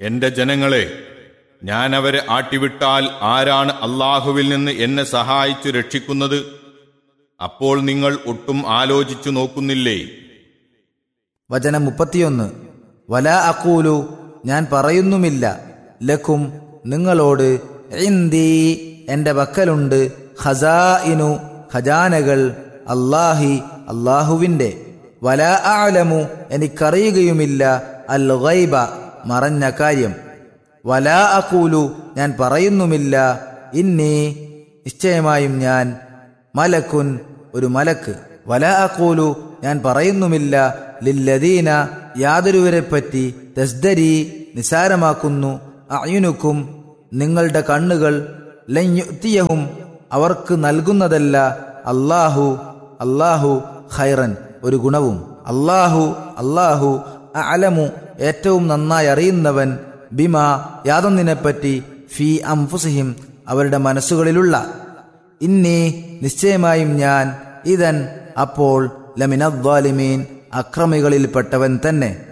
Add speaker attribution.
Speaker 1: എന്റെ ജനങ്ങളെ ഞാൻ അവരെ ആട്ടിവിട്ടാൽ ആരാണ് അള്ളാഹുവിൽ നിന്ന് എന്നെ സഹായിച്ചു രക്ഷിക്കുന്നത് അപ്പോൾ നിങ്ങൾ ഒട്ടും ആലോചിച്ചു നോക്കുന്നില്ലേ
Speaker 2: വചനം മുപ്പത്തിയൊന്ന് വല അക്കൂലു ഞാൻ പറയുന്നുമില്ല ലക്കും നിങ്ങളോട് ഇന്ദീ എന്റെ വക്കലുണ്ട് ഖസാഇനു ഖജാനകൾ അല്ലാഹി അള്ളാഹുവിന്റെ വല ആലമു എനിക്കറിയുകയുമില്ല അൽ ഗൈബ മറഞ്ഞ കാര്യം വല അക്കൂലു ഞാൻ പറയുന്നുമില്ല ഇന്നി നിശ്ചയമായും ഞാൻ മലക്കുൻ ഒരു മലക്ക് വല അക്കൂലു ഞാൻ പറയുന്നുമില്ല ലില്ലദീന യാതൊരുവരെപ്പറ്റി തസ്ദരി നിസാരമാക്കുന്നു അയുനുക്കും നിങ്ങളുടെ കണ്ണുകൾ ലഞ്ഞുത്തിയഹും അവർക്ക് നൽകുന്നതല്ല അല്ലാഹു അല്ലാഹു ഖൈറൻ ഒരു ഗുണവും അല്ലാഹു അല്ലാഹു അലമു ഏറ്റവും നന്നായി അറിയുന്നവൻ ബിമ യാതൊന്നിനെപ്പറ്റി ഫി അംഫുസിഹിം അവരുടെ മനസ്സുകളിലുള്ള ഇന്നി നിശ്ചയമായും ഞാൻ ഇതൻ അപ്പോൾ ലമിനദ്വാലിമീൻ അക്രമികളിൽപ്പെട്ടവൻ തന്നെ